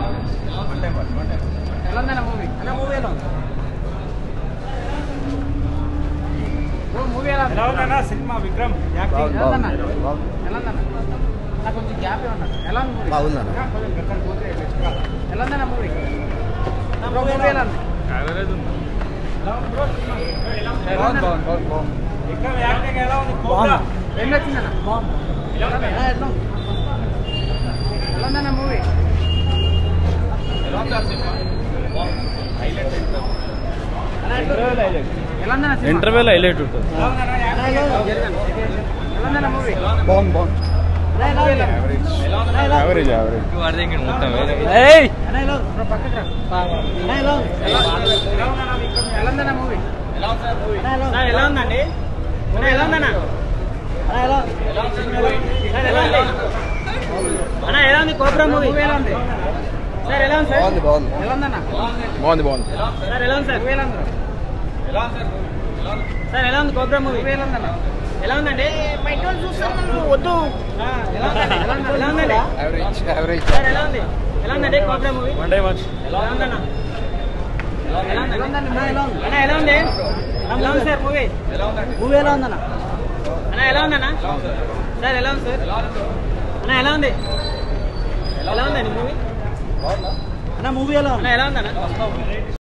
ఎలా ఉందన్న మూవీ అన్న మూవీ ఎలా ఉంది ఓ మూవీ ఎలా ఉంది ఎలా ఉందన్నా సినిమా విక్రమ్ యాక్టింగ్ ఎలా ఉందన్న ఎలా ఉందన్న నాకు కొంచెం గ్యాప్ ఏమన్నా ఎలా ఉంది మూవీ బాగుందన్న ఎలా ఉందన్న మూవీ బ్రో మూవీ ఎలా ఉంది ఎలా ఉందన్న? విక్రమ్ యాక్టింగ్ ఎలా ఉంది కోబ్రా ఏం నచ్చిందన్న ఎలా ఉంది? ఎలా ఉంది? ఎలా ఉందన్న మూవీ ఎలా ఉందన్న సినిమా? ఇంటర్వ్యూలో హైలైట్ ఉంటుంది ఎలా ఉందన్నా యాక్టింగ్ ఎలా ఉందన్న మూవీ బాగుంది బాగుంది మూవీ ఎలా ఉంది? యావరేజ్ యావరేజ్ బ్రో పక్కకి రా. ఎలా ఉందన్న మూవీ ఎలా ఉందండి ఎలా ఉందన్నా అన్న ఎలా ఉంది కోబ్రా మూవీ మూవీ ఎలా ఉంది సార్ ఎలా ఉంది సార్ బాగుంది బాగుంది ఎలా ఉందన్న బాగుంది బాగుంది సార్ ఎలా ఉంది సార్ మూవీ ఎలా ఉంది సార్ ఎలా ఉంది కోబ్రా మూవీ మూవీ ఎలా ఉందన్న ఎలా ఉందండి బయట వాళ్ళు చూస్తున్నారు వద్దు ఆ, ఎలా ఉందండి ఎలా ఉంది? ఎలా ఉందండి యావరేజ్ యావరేజ్ సార్ ఎలా ఉంది ఎలా ఉందండి Cobra movie one day watch ఎలా ఉందన్న ఎలా ఉందండి ఎలా ఉందండి మూవీ ఎలా ఉంది అన్న ఎలా ఉంది ఎలా ఉంది సార్ మూవీ మూవీ ఎలా ఉందన్న అన్న ఎలా ఉందన్న సార్ ఎలా ఉంది సార్ అన్న ఎలా ఉంది ఎలా ఉందండి మూవీ అన్న మూవీ ఎలా అన్న ఎలా ఉందన్న